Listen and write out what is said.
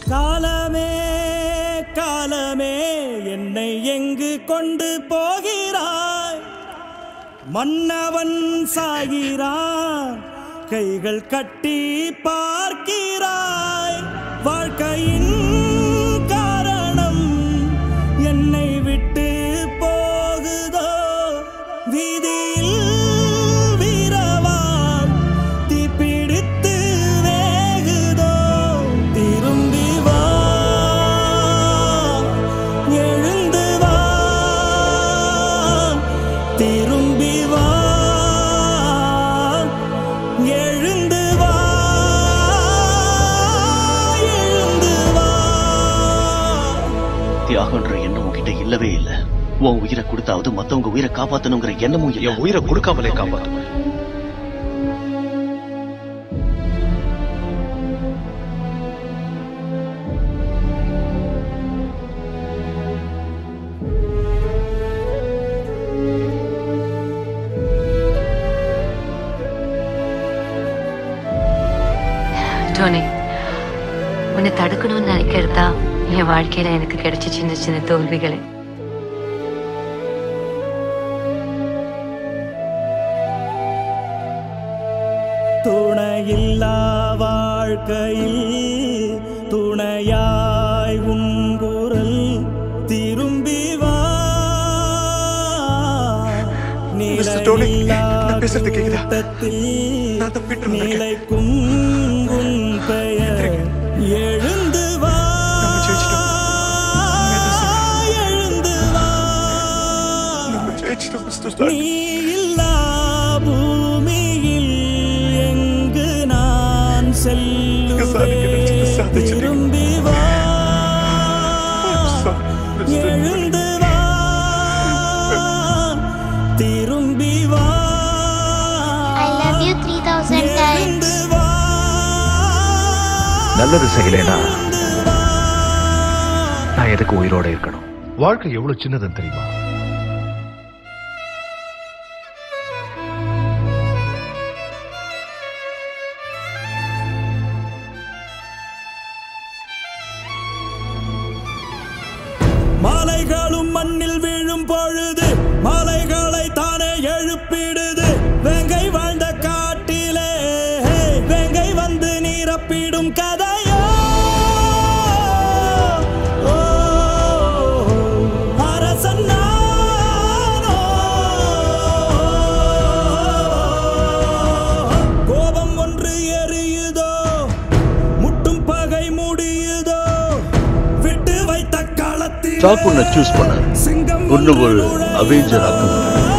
காலமே காலமே என்னை எங்கு கொண்டு போகிறாய் மன்னவன் சாகிறான் கைகள் கட்டி பார்க்கிறாய் வாழ்க்கையின் காரணம் என்னை விட்டு போகுதோ வீதியில் வீரவான் தீப்பிடித்து வேகுதோ திரும்பி வா எழுந்து வா திரும்பி வா எழுந்து வா எழுந்து வா தியாகன்ற எண்ணம் உன்கிட்ட இல்லவே இல்ல உன் உயிரை கொடுத்தாவது மத்தவங்க உயிரை காப்பாத்தணுங்கிற எண்ணமும் இல்ல என் உயிரை கொடுக்காமலே காப்பாத்துவேன் டோனி உன்னை தடுக்கணும்னு நினைக்கிறதா என் வாழ்க்கையில எனக்கு கிடைச்ச சின்ன சின்ன தோல்விகளை துணையில்லா வாழ்க்கையில் துணையாய் உன் குரல் திரும்பி வா மிஸ்டர் டோனி, நான் பேசுறது கேக்குதா? கூட்டத்தில் நான் தான் பீட்டர் வந்திருக்கேன். நிலைக்கும் உன் பெயர் எழுந்து வா நம்ம ஜெயிச்சிட்டோம். எழுந்து வா நம்ம ஜெயிச்சிட்டோம் மிஸ்டர் ஸ்டார் நீ இல்லா பூமியில் எங்கு நான் சாதிக்க நினைச்சதை செல்லுவேன் சாதிச்சிட்டீங்க. திரும்பி வா sorry, Mr. எழுந்து வா திரும்பி வா I love you 3000 times. எழுந்து வா நல்லது செய்யலைனா எழுந்து வா. நான் எதுக்கு உயிரோட இருக்கணும் வாழ்க்கை எவ்வளவு சின்னதுன்னு தெரியுமா மாலைகளும் மண்ணில் விழும் பொழுது மாலைகளை தானே எழுப்பிடுது வெங்கை வாழ்ந்த காட்டிலே வெங்கை வந்து நீரப்பிடும் கதையோ ஓ, அரசன் நானோ. கோபம் ஒன்று எரியுதோ முட்டும் பகை முடியுதோ விட்டு வைத்த களத்தில் டாப் ஒன்ன சூஸ் பண்ண சிங்கம் ஒன்னு ஒரு ஒன்று அவெஞ்சர் ஆக்கும்